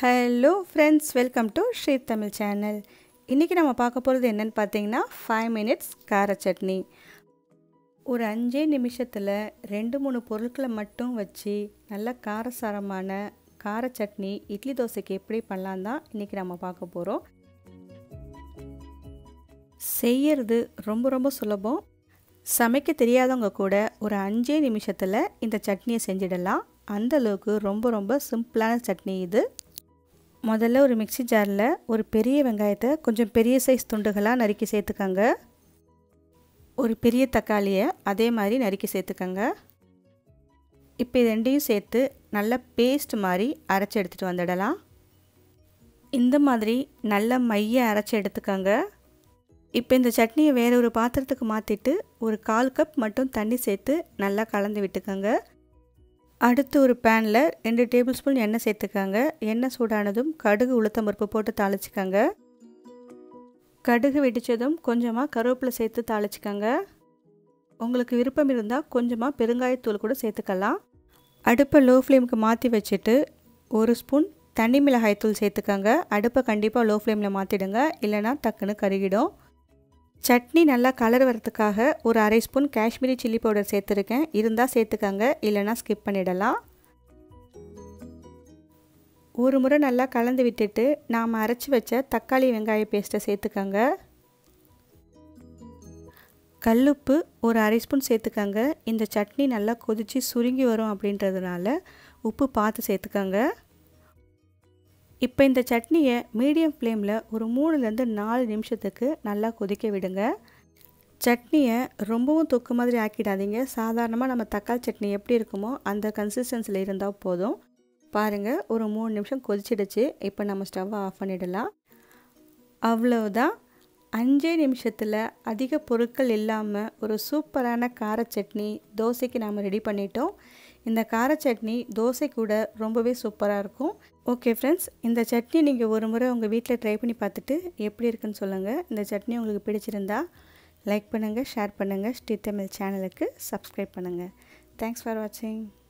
hello friends welcome to Sri Tamil channel இன்றைக்கி நம்ம பார்க்க போகிறது என்னென்னு பார்த்தீங்கன்னா ஃபைவ் மினிட்ஸ் கார சட்னி ஒரு அஞ்சே நிமிஷத்தில் ரெண்டு மூணு பொருட்களை மட்டும் வச்சு நல்ல காரசாரமான கார சட்னி இட்லி தோசைக்கு எப்படி பண்ணலாம் தான் இன்றைக்கி நம்ம பார்க்க போகிறோம் செய்யறது ரொம்ப ரொம்ப சுலபம் சமைக்க தெரியாதவங்க கூட ஒரு அஞ்சே நிமிஷத்தில் இந்த சட்னியை செஞ்சிடலாம் அந்த அளவுக்கு ரொம்ப ரொம்ப சிம்பிளான சட்னி இது முதல்ல ஒரு மிக்சி ஜாரில் ஒரு பெரிய வெங்காயத்தை கொஞ்சம் பெரிய சைஸ் துண்டுகளாக நறுக்கி சேர்த்துக்கங்க ஒரு பெரிய தக்காளியை அதே மாதிரி நறுக்கி சேர்த்துக்கங்க இப்போ இது ரெண்டையும் சேர்த்து நல்ல பேஸ்ட் மாதிரி அரைச்சி எடுத்துகிட்டு வந்துடலாம் இந்த மாதிரி நல்ல மைய அரைச்சி எடுத்துக்கங்க இப்போ இந்த சட்னியை வேற ஒரு பாத்திரத்துக்கு மாற்றிட்டு ஒரு கால் கப் மட்டும் தண்ணி சேர்த்து நல்லா கலந்து விட்டுக்கோங்க அடுத்து ஒரு பேனில் ரெண்டு டேபிள் ஸ்பூன் எண்ணெய் சேர்த்துக்கோங்க எண்ணெய் சூடானதும் கடுகு உளுத்தம் பருப்பு போட்டு தாளிச்சிக்கோங்க கடுகு வெடித்ததும் கொஞ்சமாக கருவேப்பிலை சேர்த்து தாளிச்சிக்கோங்க உங்களுக்கு விருப்பம் இருந்தால் கொஞ்சமாக பெருங்காயத்தூள் கூட சேர்த்துக்கலாம் அடுப்பை லோ ஃப்ளேமுக்கு மாற்றி வச்சுட்டு ஒரு ஸ்பூன் தனி மிளகாய்த்தூள் சேர்த்துக்கோங்க அடுப்பை கண்டிப்பாக லோ ஃப்ளேமில் மாற்றிடுங்க இல்லைனா டக்குன்னு கருகிடும் சட்னி நல்லா கலர் வரதுக்காக ஒரு அரை ஸ்பூன் காஷ்மீரி சில்லி பவுடர் சேர்த்துருக்கேன் இருந்தால் சேர்த்துக்கங்க இல்லைனா ஸ்கிப் பண்ணிடலாம் ஒரு முறை நல்லா கலந்து விட்டுட்டு நாம் அரைச்சி வச்ச தக்காளி வெங்காய பேஸ்ட்டை சேர்த்துக்கங்க கல்லுப்பு ஒரு அரை ஸ்பூன் சேர்த்துக்கங்க இந்த சட்னி நல்லா கொதித்து சுருங்கி வரும் அப்படின்றதுனால உப்பு பார்த்து சேர்த்துக்கங்க இப்போ இந்த சட்னியை மீடியம் ஃப்ளேமில் ஒரு மூணுலேருந்து நாலு நிமிஷத்துக்கு நல்லா கொதிக்க விடுங்க சட்னியை ரொம்பவும் தொக்கு மாதிரி ஆக்கிடாதீங்க சாதாரணமாக நம்ம தக்காளி சட்னி எப்படி இருக்குமோ அந்த கன்சிஸ்டன்சியில் இருந்தால் போதும் பாருங்கள் ஒரு மூணு நிமிஷம் கொதிச்சிடுச்சு இப்போ நம்ம ஸ்டவ்வை ஆஃப் பண்ணிடலாம் அவ்வளவுதான் அஞ்சே நிமிஷத்தில் அதிக பொருட்கள் இல்லாமல் ஒரு சூப்பரான கார சட்னி தோசைக்கு நாம் ரெடி பண்ணிட்டோம் இந்த கார சட்னி தோசை கூட ரொம்பவே சூப்பராக இருக்கும் ஓகே ஃப்ரெண்ட்ஸ் இந்த சட்னி நீங்கள் ஒரு முறை உங்கள் வீட்டில் ட்ரை பண்ணி பார்த்துட்டு எப்படி இருக்குன்னு சொல்லுங்கள் இந்த சட்னி உங்களுக்கு பிடிச்சிருந்தா லைக் பண்ணுங்கள் ஷேர் பண்ணுங்கள் ஸ்ரீ தமிழ் சேனலுக்கு சப்ஸ்கிரைப் பண்ணுங்கள் தேங்க்ஸ் ஃபார் வாட்சிங்